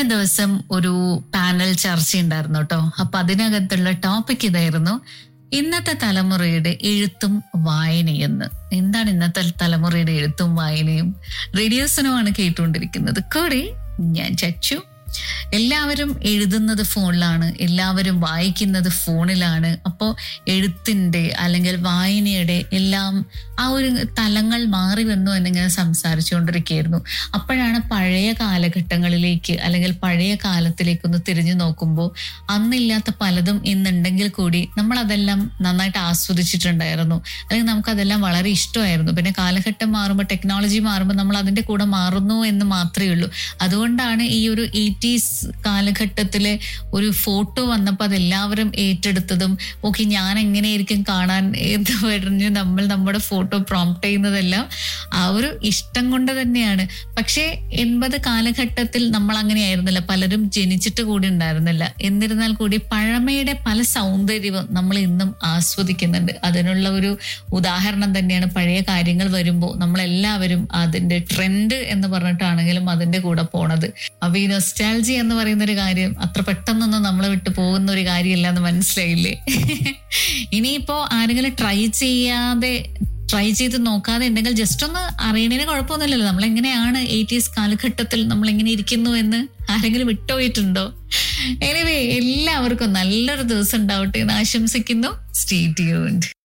ദിവസം ഒരു പാനൽ ചർച്ച ഉണ്ടായിരുന്നു കേട്ടോ അപ്പൊ അതിനകത്തുള്ള ടോപ്പിക് ഇതായിരുന്നു ഇന്നത്തെ തലമുറയുടെ എഴുത്തും വായനയെന്ന് എന്താണ് ഇന്നത്തെ തലമുറയുടെ എഴുത്തും വായനയും റേഡിയോസിനുമാണ് കേട്ടുകൊണ്ടിരിക്കുന്നത് കൂടെ ഞാൻ ചച്ചു എല്ലാവരും എഴുതുന്നത് ഫോണിലാണ് എല്ലാവരും വായിക്കുന്നത് ഫോണിലാണ് അപ്പോൾ എഴുത്തിന്റെ അല്ലെങ്കിൽ വായനയുടെ എല്ലാം ആ ഒരു തലങ്ങൾ മാറി വന്നു എന്നിങ്ങനെ സംസാരിച്ചുകൊണ്ടിരിക്കുകയായിരുന്നു അപ്പോഴാണ് പഴയ കാലഘട്ടങ്ങളിലേക്ക് അല്ലെങ്കിൽ പഴയ കാലത്തിലേക്ക് ഒന്ന് തിരിഞ്ഞു നോക്കുമ്പോൾ അന്നില്ലാത്ത പലതും ഇന്നുണ്ടെങ്കിൽ കൂടി നമ്മൾ അതെല്ലാം നന്നായിട്ട് ആസ്വദിച്ചിട്ടുണ്ടായിരുന്നു അല്ലെങ്കിൽ നമുക്കതെല്ലാം വളരെ ഇഷ്ടമായിരുന്നു പിന്നെ കാലഘട്ടം മാറുമ്പോൾ ടെക്നോളജി മാറുമ്പോൾ നമ്മൾ അതിന്റെ കൂടെ മാറുന്നു എന്ന് മാത്രമേ ഉള്ളൂ അതുകൊണ്ടാണ് ഈ ഒരു എയ്റ്റീസ് കാലഘട്ടത്തിലെ ഒരു ഫോട്ടോ വന്നപ്പോൾ അതെല്ലാവരും ഏറ്റെടുത്തതും ഓക്കെ ഞാൻ എങ്ങനെയായിരിക്കും കാണാൻ എന്ന് പറഞ്ഞ് നമ്മൾ നമ്മുടെ ഫോട്ടോ പ്രോംപ്റ്റ് ചെയ്യുന്നതെല്ലാം ആ ഒരു ഇഷ്ടം കൊണ്ട് തന്നെയാണ് പക്ഷേ എൺപത് കാലഘട്ടത്തിൽ നമ്മൾ അങ്ങനെയായിരുന്നില്ല പലരും ജനിച്ചിട്ട് കൂടി ഉണ്ടായിരുന്നില്ല എന്നിരുന്നാൽ കൂടി പഴമയുടെ പല സൗന്ദര്യവും നമ്മൾ ഇന്നും ആസ്വദിക്കുന്നുണ്ട് അതിനുള്ള ഒരു ഉദാഹരണം തന്നെയാണ് പഴയ കാര്യങ്ങൾ വരുമ്പോൾ നമ്മളെല്ലാവരും അതിന്റെ ട്രെൻഡ് എന്ന് പറഞ്ഞിട്ടാണെങ്കിലും അതിന്റെ കൂടെ പോണത് അപ്പൊ ഈ നൊസ്റ്റാൾജി എന്ന് പറയുന്ന ഒരു കാര്യം അത്ര പെട്ടെന്നൊന്നും നമ്മളെ വിട്ടു പോകുന്ന ഒരു കാര്യമില്ല എന്ന് മനസ്സിലായില്ലേ ഇനിയിപ്പോ ആരെങ്കിലും ട്രൈ ചെയ്യാതെ ട്രൈ ചെയ്ത് നോക്കാതെ ഉണ്ടെങ്കിൽ ജസ്റ്റ് ഒന്ന് അറിയണതിന് കുഴപ്പമൊന്നുമില്ലല്ലോ നമ്മൾ എങ്ങനെയാണ് എയ്റ്റീസ് കാലഘട്ടത്തിൽ നമ്മൾ എങ്ങനെ ഇരിക്കുന്നു എന്ന് ആരെങ്കിലും വിട്ടുപോയിട്ടുണ്ടോ എനിവേ എല്ലാവർക്കും നല്ലൊരു ദിവസം ഉണ്ടാവട്ടെ എന്ന് ആശംസിക്കുന്നു സ്റ്റേ ട്യൂൺഡ്